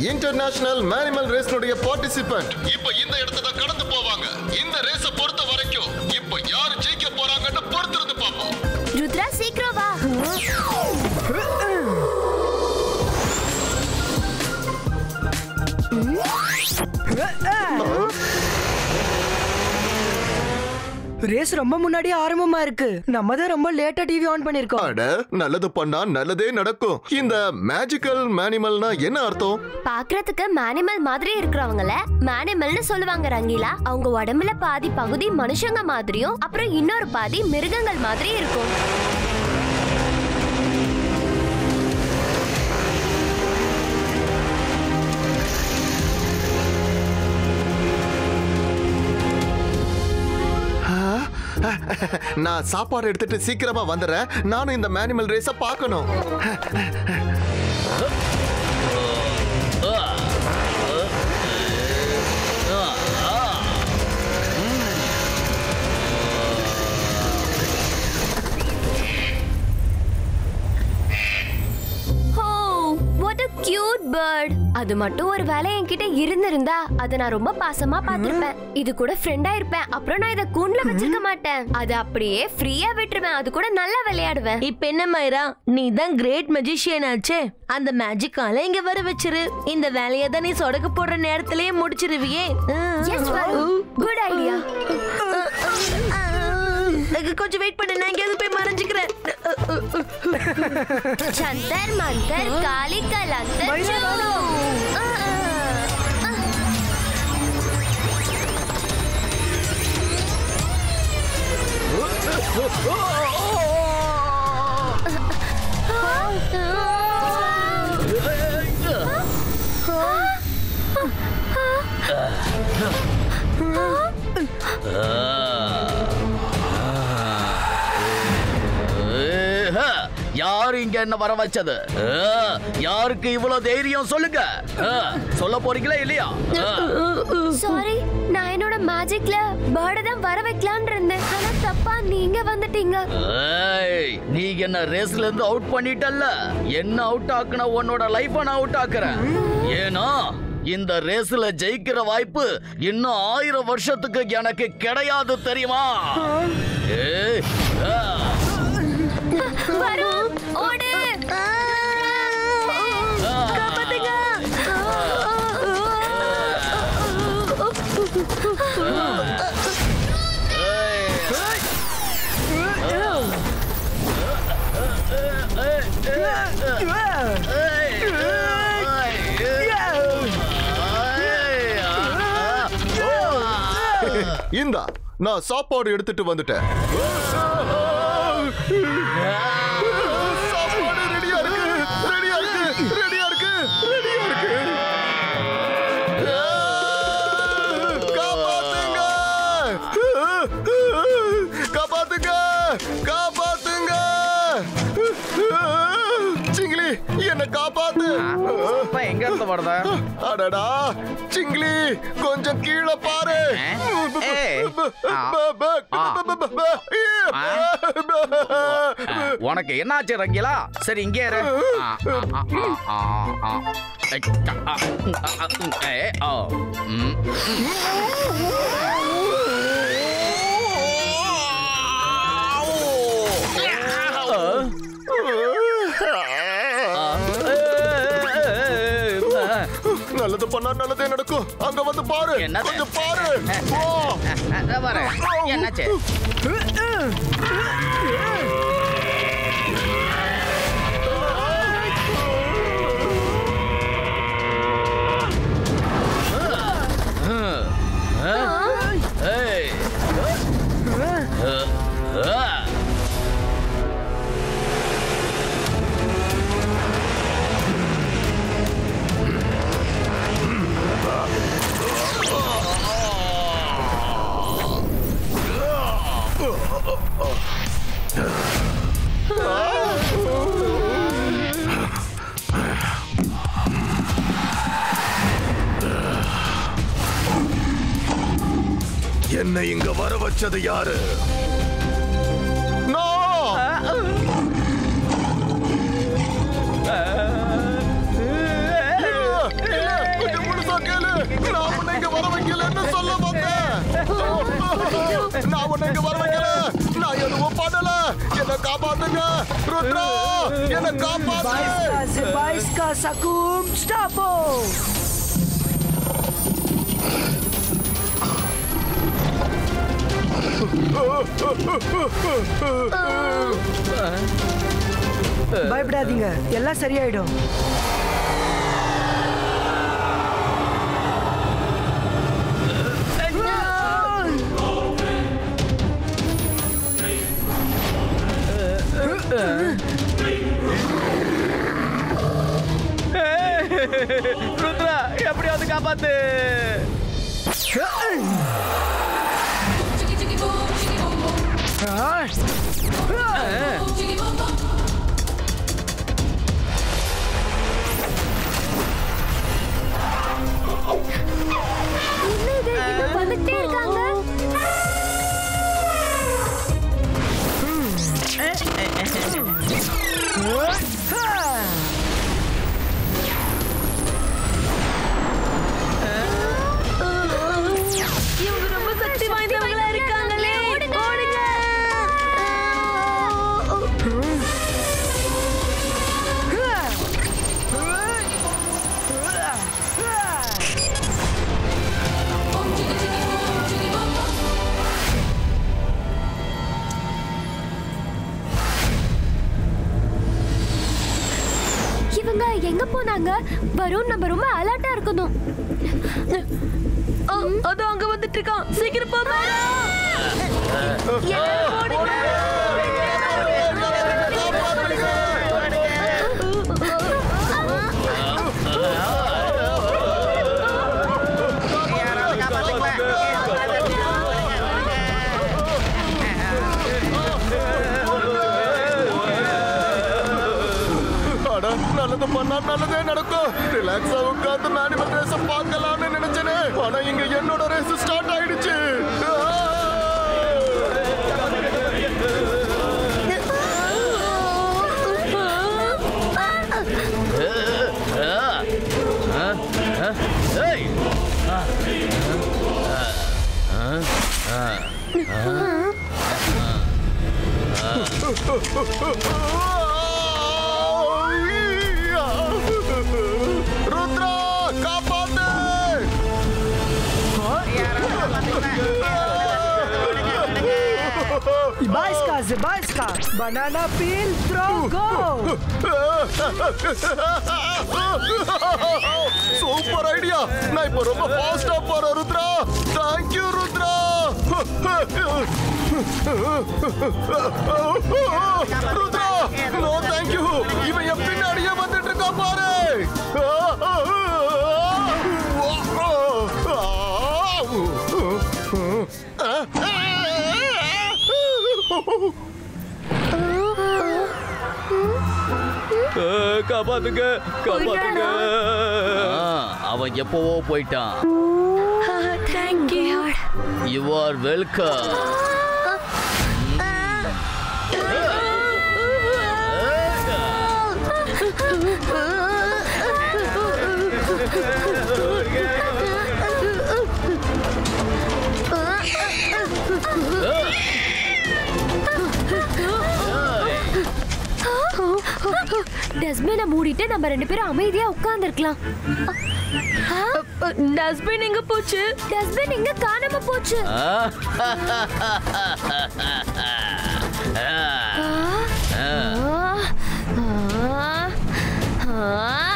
International மேனிமல் ரேஸ்னுடைய participant இப்போ இந்த இடத்தை தான் கடந்து போவாங்க இந்த ரேஸ பொறுத்த வரைக்கும் இப்போ யார் ஜெயிக்க போறாங்கன்னு பொறுத்திருந்து பார்ப்போம் ருத்ரா சீக்கிரம் வா ரேஸ் ரொம்ப முன்னாடியே ஆரம்பமா இருக்கு நம்ம தான் ரொம்ப லேட்டா டிவி ஆன் பண்ணிருக்கோம் அட நல்லது பண்ணா நல்லதே நடக்கும் இந்த மேஜிக்கல் மேனிமல்னா என்ன அர்த்தம் பாக்குறதுக்கு மேனிமல் மாதிரி இருக்கிறவங்கள மேனிமல்னு சொல்லுவாங்க ரங்கீலா அவங்க உடம்புல பாதி பகுதி மனுஷங்க மாதிரியும் அப்புறம் இன்னொரு பாதி மிருகங்கள் மாதிரி இருக்கும் நான் சாப்பாடு எடுத்துட்டு சீக்கிரமா வந்துடுறேன் நானும் இந்த மேனிமல் ரேஸ பார்க்கணும் oh what a cute bird அது மட்டும் ஒரு வேலை என்கிட்ட இருந்திருந்தா அதை நான் ரொம்ப பாசமா பார்த்திருப்பேன் இது கூட ஃப்ரெண்டா இருப்பேன் அப்புறம் நான் இத கூண்டுல வச்சிருக்க மாட்டேன் அது அப்படியே ஃப்ரீயா விட்டுருவேன் அது கூட நல்லா விளையாடுவேன் இப்ப என்ன மைரா நீ தான் கிரேட் மெஜிஷியன் ஆச்சே அந்த மேஜிக்கால இங்க வர வச்சிரு இந்த வேலையை தான் நீ சொடக்கு போடுற நேரத்திலேயே முடிச்சிருவியே எஸ் குட் ஐடியா கொஞ்சம் வெயிட் பண்ணு நான் எங்கேயாவது போய் மறைஞ்சுக்கிறேன் சந்தர் மந்தர் காளி கலந்தர் மைனா, சூ. ஆ, ஆ, ஆ. ஏஹ, யார் இங்க என்ன வர வச்சது ஆ, யாருக்கு இவ்வளவு தைரியம் சொல்லுங்க சொல்ல போறீங்களா இல்லையா ஆ, சாரி நான் என்னோட மேஜிக்ல பேர்ட தான் வர வைக்கலாம்னு இருந்தேன் ஆனா தப்பா நீங்க வந்துட்டீங்க ஏய், நீ என்ன ரேஸ்ல இருந்து அவுட் பண்ணிட்டல்ல என்ன அவுட் ஆக்குன உன்னோட லைஃப நான் அவுட் ஆக்குறேன் ஏன்னா இந்த ரேஸ்ல ஜெயிக்கிற வாய்ப்பு இன்னும் ஆயிரம் வருஷத்துக்கு எனக்கு கிடையாது தெரியுமா ஏய், ஆ. வரும் ஓடு இந்தா நான் சாப்பாடு எடுத்துட்டு வந்துட்டேன் சாப்பாடு ரெடியா இருக்கு ரெடியா இருக்கு ரெடியா இருக்கு ரெடியா இருக்கு காப்பாத்துங்க காப்பாத்துங்க காப்பாத்துங்க சிங்கிலி என்ன காப்பாத்து அப்பா எங்க இருந்து வருதா அடடா சிங்கிலி கொஞ்சம் கீழே பாரு ஏய். ஆ. ஆ. உனக்கு என்னாச்சு ரங்கிலா சரி இங்கே இரு ஆ, ஆ, ஆ, ஆ, ஆ. ஐ, ஆ, ஆ, ஆ, ஆ, ஏ, ஆ. ம். நல்லது பண்ணா நல்லதே நடக்கும் அங்க வந்து பாரு என்னது? கொஞ்சம் பாரு ஓ ஆ, வரேன். என்னாச்சு ஏய். ஆ. என்னை இங்க வர வச்சது யாரு No! இல்ல, இல்ல. ருத்ரா என்ன காப்பாத்து Bajska, Zebajska, Sakum, Stapo! பயப்படாதீங்க எல்லாம் சரியாயிடும் ருத்ரா எப்படியாவது காப்பாத்து ஆ, என்ன இது இன்னும் வந்துட்டே இருக்காங்க இவங்க ரொம்ப சக்தி வாய்ந்தவங்களா இருக்காங்களே ஓடுங்க இவங்க எங்க போனாங்க வருண் நம்ம ரொம்ப அலர்ட்டா இருக்கணும் ஆ, அதோ அங்க வந்துட்டு இருக்கான் சீக்கிரம் போ எல்லாரும் ஓடுங்க. அட நல்லது பண்ணா நல்லதே நடக்கும் ரிலாக்ஸா உட்கார்ந்து நான் அனிமல் ரேஸ பார்க்கலாம்னு நினைச்சேனே ஆனா இங்க என்னோட ரேஸ் ஸ்டார்ட் ஆயிடுச்சு ஆ! ஏய் ருத்ரா காப்பாத்து Bajska, Zebajska, banana peel, throw, go! Super idea நான் இப்ப ரொம்ப ஃபாஸ்டா போறேன் Rudra thank you Rudra Rudra no thank you இவன் என் பின்னாடியே வந்துட்டு இருக்கா பாரு காப்பாத்துங்க காப்பாத்துங்க அவன் எப்பவோ போயிட்டான் தேங்க்யூ யூ ஆர் வெல்கம் டஸ்ட்பினை மூடிட்டு நம்ம ரெண்டு பேரும் அமைதியா உட்கார்ந்துருக்கலாம் டஸ்ட்பின் எங்க போச்சு டஸ்ட்பின் எங்க காணாம போச்சு ஆ, ஆ, ஆ, ஆ.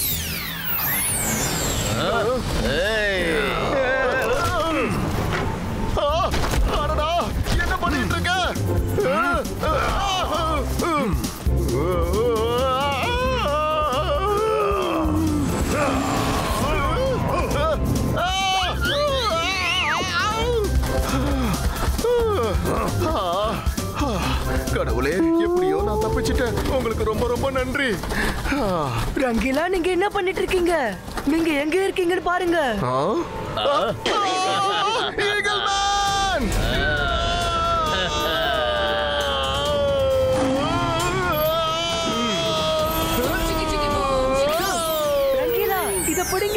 ஆ, அடடா, என்ன பண்ணிட்டு இருக்க கடவுளே எப்படியோ நான் தப்பிச்சிட்டேன் உங்களுக்கு ரொம்ப ரொம்ப நன்றி ஆ, ரங்கிலா நீங்க என்ன பண்ணிட்டு இருக்கீங்க நீங்க எங்க இருக்கீங்கன்னு பாருங்க ஆ? ஆ, Eagle Man! ரங்கிலா இத பிடிங்க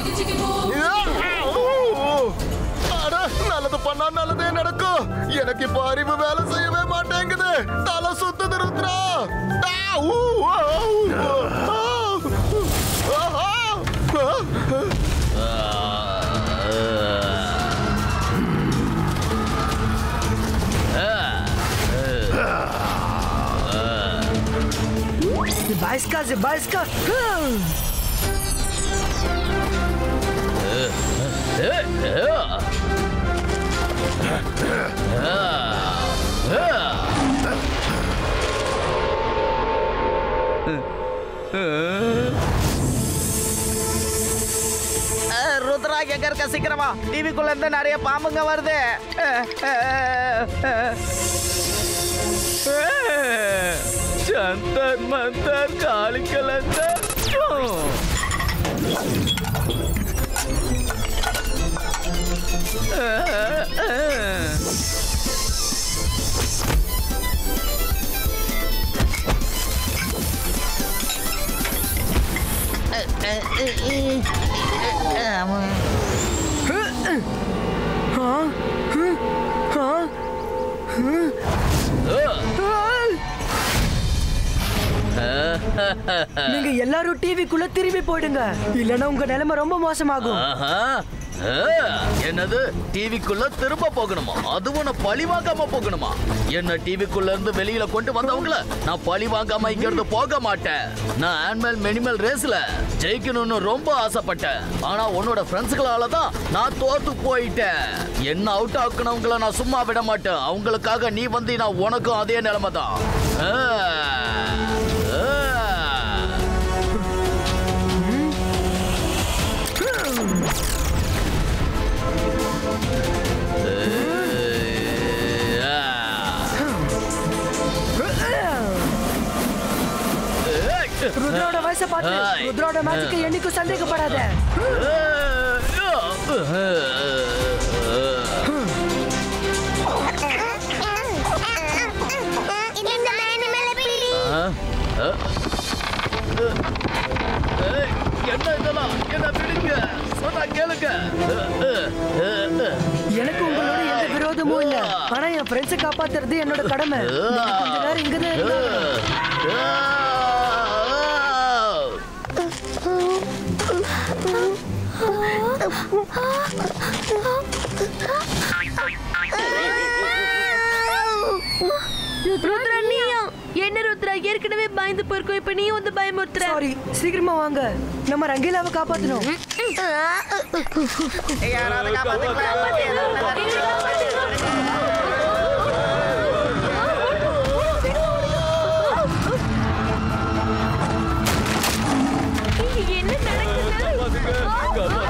அட, நல்லது பண்ணா நல்லதே நடக்கும் எனக்கு இப்போ அறிவு வேலை செய்யவே மாட்டேங்குது தலை சுத்துது ருத்ரா ஆ, ஊ, ஆ, ஊ, ஆ, ஆ, ஆ, ஆ. Zibajska, zibajska. Hmm. அஹ், ருத்ரா எங்க இருக்க சீக்கிரமா டிவிக்குள்ள இருந்து நிறைய பாம்புங்க வருது அஹ், அஹ், அஹ். அஹ், ஜந்தர் மந்தர் காளிக்கலந்தர் அஹ், அஹ். Huh? Hmm? Huh? Hmm? நீங்க எல்லாரும் டிவிக்குள்ள திரும்பி போயிடுங்க இல்லனா உங்க நிலைமை ரொம்ப மோசமாகும் ஆஹா. ஆ, என்னது டிவிக்குள்ள திரும்ப போகணுமா அதுவும் நான் பழி வாங்காம போகணுமா என்ன டிவிக்குள்ள இருந்து வெளியில கொண்டு வந்தவங்கள நான் பழி வாங்காம இங்க இருந்து போக மாட்டேன் நான் ஆன்மல் மினிமல் ரேஸ்ல ஜெயிக்கணும்னு ரொம்ப ஆசைப்பட்டேன் ஆனா உன்னோட ஃப்ரெண்ட்ஸுகளால தான் நான் தோத்து போயிட்டேன் என்ன அவுட் ஆக்குனவங்கள நான் சும்மா விட மாட்டேன் அவங்களுக்காக நீ வந்து நான் உனக்கும் அதே நிலைமை தான் ஆ, ஆ. ருத்ரோட வயசை பார்த்து ஹாய். ருத்ரோட மேஜிக்கை என்னைக்கும் சந்தேகப்படாத இந்த மேனு மேல பிடி என்ன இதெல்லாம் என்ன பிடிங்க சொன்னா கேளுங்க எனக்கு உங்களோட எந்த விரோதமும் இல்ல ஆனா என் ஃப்ரெண்ட்ஸை காப்பாத்துறது என்னோட கடமை நீங்க கொஞ்ச நேரம் இங்கதான் இருந்தா ருத்ரா நீயா என்ன ருத்ரா ஏற்கனவே பயந்து போயிருக்கோம் இப்ப நீயும் வந்து பயமுறுத்துற சாரி சீக்கிரமா வாங்க நம்ம ரங்கீலாவை காப்பாத்தணும் யாராவது காப்பாத்துங்களா? இங்க என்ன நடக்குது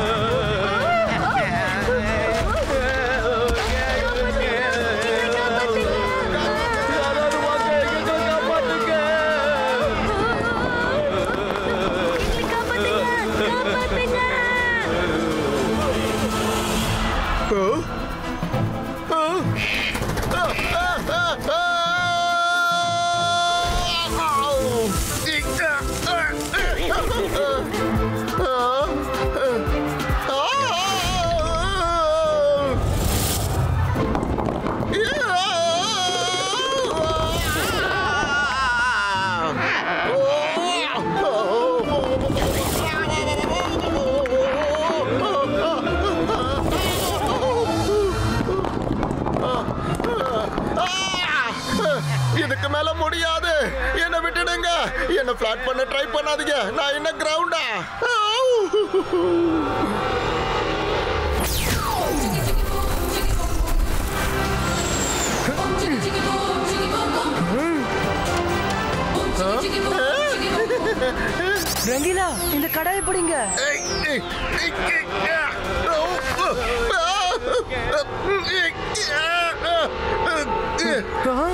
இதுக்கு மேல முடியாது என்ன விட்டுடுங்க என்ன பிளாட் பண்ண ட்ரை பண்ணாதீங்க நான் என்ன கிரவுண்டா ரங்கீலா இந்த கடாயை பிடிங்க ஆ?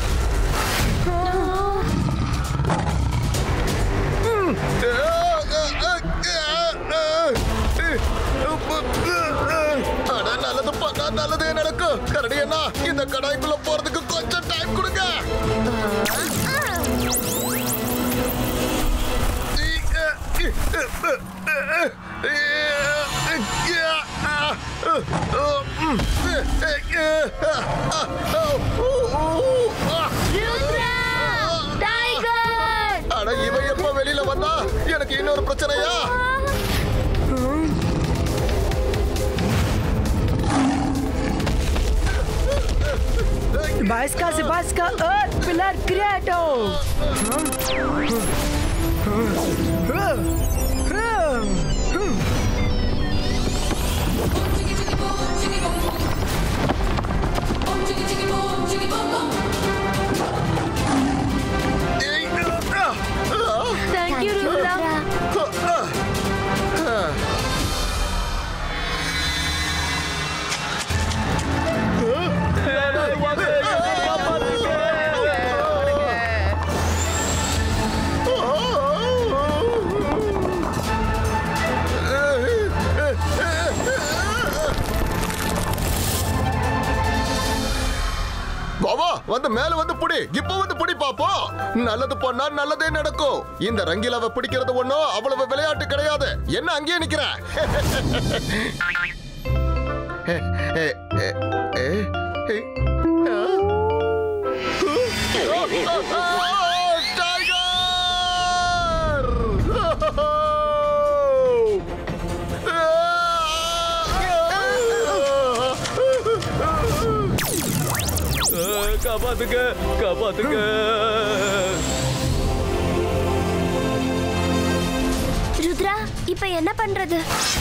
அட, நல்லது பண்ணா நல்லதே நடக்கும் கரடி அண்ணா இந்த கடாய்க்குள்ள போறதுக்கு கொஞ்சம் டைம் கொடுங்க ஒரு பிரச்சனையா Baisca, se basca, Earth Pillar Creator! Thank you Rudra Baba வந்து மேல வந்து புடி இப்ப வந்து புடி பாப்போம் நல்லது பண்ணா நல்லதே நடக்கும் இந்த ரங்கிலாவை பிடிக்கிறது ஒண்ணும் அவ்வளவு விளையாட்டு கிடையாது என்ன அங்கேயே நிக்கிற ஏ, ஏ, ஏ, ஏ, ஏ. ஆ. டைகர்! காப்பாத்துக்க காப்பாத்துக்க ருத்ரா இப்ப என்ன பண்றது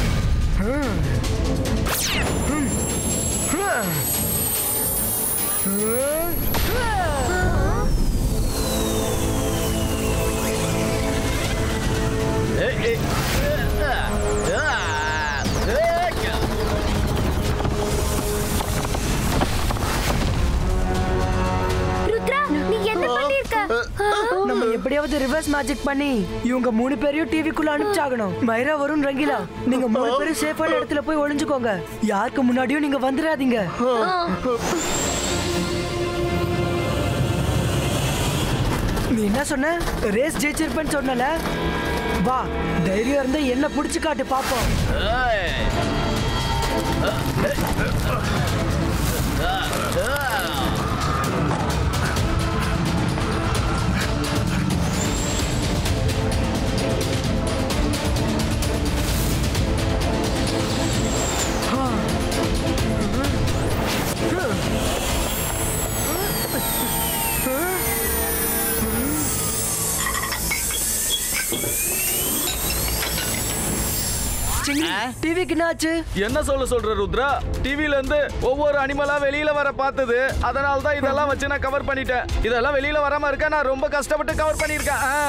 ருத்ரா நீ என்ன பண்ணிருக்க நம்ம எப்படியாவது ரிவர்ஸ் மேஜிக் பண்ணி இவங்க மூணு பேரையும் டிவிக்குள்ள அனுப்பிச்சாகணும் மைரா வரும் ரங்கிலா நீங்க மூணு பேரும் சேஃபான இடத்துல போய் ஒளிஞ்சுக்கோங்க யாருக்கு முன்னாடியும் நீங்க வந்துடாதீங்க நீ என்ன சொன்ன ரேஸ் ஜெயிச்சிருப்பேன்னு சொன்னல வா தைரியம் இருந்தா என்ன புடிச்சு காட்டு பாப்போம் டிவிக்கு என்னாச்சு என்ன சொல்ல சொல்ற ருத்ரா டிவில இருந்து ஒவ்வொரு அனிமலா வெளியில வர பார்த்தது அதனால தான் இதெல்லாம் வச்சு நான் கவர் பண்ணிட்டேன் இதெல்லாம் வெளியில வராம இருக்க நான் ரொம்ப கஷ்டப்பட்டு கவர் பண்ணியிருக்கேன் ஆ.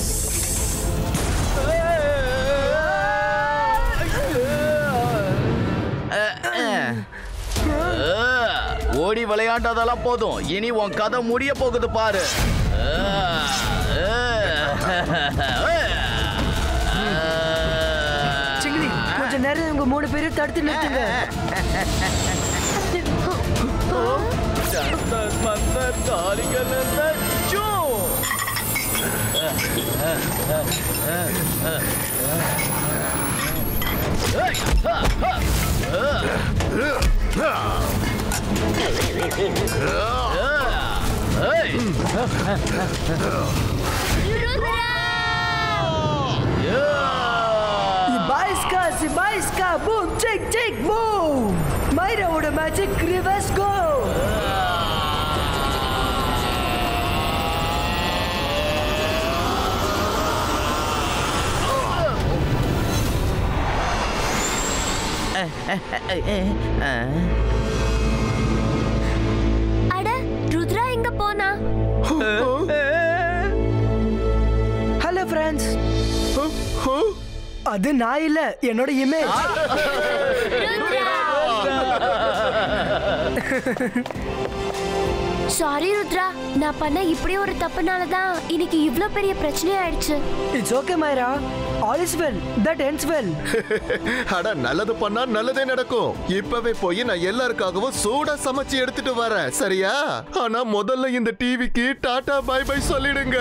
ஓடி விளையாண்டதெல்லாம் போதும் இனி உன் கதை முடிய போகுது பாரு சிங்கிலி கொஞ்ச நேரம் உங்க மூணு பேரும் தடுத்து நிறுத்துங்க ஜந்தர் மந்தர் காளிகள் நச்சோ Ibaiska, Sibaiska, boom, check, check, boom! மைராவோட மேஜிக் ரிவர்ஸ் கோ அட ருத்ரா எங்க போனா ஹலோ ஃப்ரெண்ட்ஸ் அது நான் இல்ல என்னோட இமேஜ் சாரி ருத்ரா நான் பண்ண இப்படி ஒரு தப்புனால தான் இன்னைக்கு இவ்ளோ பெரிய பிரச்சனை ஆயிடுச்சு it's okay Maira all is well that ends well அட நல்லது பண்ணா நல்லதே நடக்கும் இப்பவே போய் நான் எல்லாருக்காகவும் சூடா சமைச்சு எடுத்துட்டு வரேன் சரியா ஆனா முதல்ல இந்த டிவிக்கு டாடா பை பை சொல்லிடுங்க